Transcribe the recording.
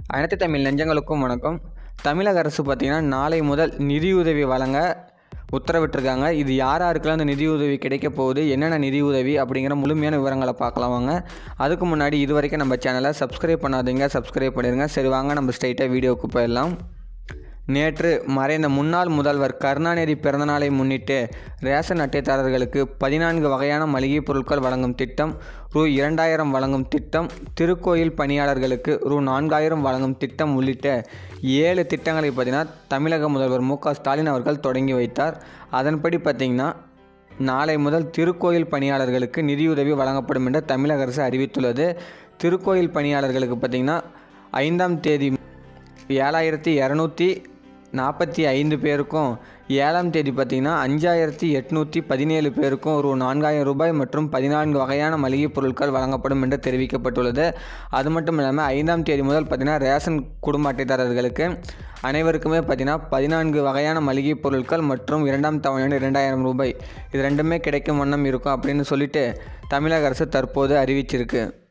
அனைத்து தமிழ் நெஞ்சங்களுக்கும் வணக்கம் தமிழக அரசு பார்த்திங்கன்னா நாளை முதல் நிதியுதவி வழங்க உத்தரவிட்டிருக்காங்க இது யார் யாருக்கெல்லாம் அந்த நிதியுதவி கிடைக்க போகுது என்னென்ன நிதியுதவி அப்படிங்கிற முழுமையான விவரங்களை பார்க்கலாம் வாங்க அதுக்கு முன்னாடி இது வரைக்கும் நம்ம சேனலை சப்ஸ்கிரைப் பண்ணாதீங்க சப்ஸ்கிரைப் பண்ணிடுங்க சரி வாங்க நம்ம ஸ்ட்ரைட்டாக வீடியோவுக்கு போயிடலாம் நேற்று மறைந்த முன்னாள் முதல்வர் கருணாநிதி பிறந்தநாளை முன்னிட்டு ரேஷன் அட்டைதாரர்களுக்கு பதினான்கு வகையான மளிகைப் பொருட்கள் வழங்கும் திட்டம் ரூ இரண்டாயிரம் வழங்கும் திட்டம் திருக்கோயில் பணியாளர்களுக்கு ரூ நான்காயிரம் வழங்கும் திட்டம் உள்ளிட்ட ஏழு திட்டங்களை பார்த்தீங்கன்னா தமிழக முதல்வர் மு க ஸ்டாலின் அவர்கள் தொடங்கி வைத்தார் அதன்படி பார்த்திங்கன்னா நாளை முதல் திருக்கோயில் பணியாளர்களுக்கு நிதியுதவி வழங்கப்படும் என்று தமிழக அரசு அறிவித்துள்ளது திருக்கோயில் பணியாளர்களுக்கு பார்த்திங்கன்னா ஐந்தாம் தேதி ஏழாயிரத்தி இரநூத்தி நாற்பத்தி ஐந்து பேருக்கும் ஏழாம் தேதி பார்த்திங்கன்னா அஞ்சாயிரத்தி எட்நூற்றி பதினேழு பேருக்கும் ஒரு நான்காயிரம் ரூபாய் மற்றும் பதினான்கு வகையான மளிகைப் பொருட்கள் வழங்கப்படும் என்று தெரிவிக்கப்பட்டுள்ளது அது மட்டும் இல்லாமல் ஐந்தாம் தேதி முதல் பார்த்திங்கன்னா ரேஷன் குடும்ப அட்டைதாரர்களுக்கு அனைவருக்குமே பார்த்திங்கன்னா பதினான்கு வகையான மளிகைப் பொருட்கள் மற்றும் இரண்டாம் தவணையான இரண்டாயிரம் ரூபாய் இது ரெண்டுமே கிடைக்கும் வண்ணம் இருக்கும் அப்படின்னு சொல்லிட்டு தமிழக அரசு தற்போது அறிவிச்சிருக்கு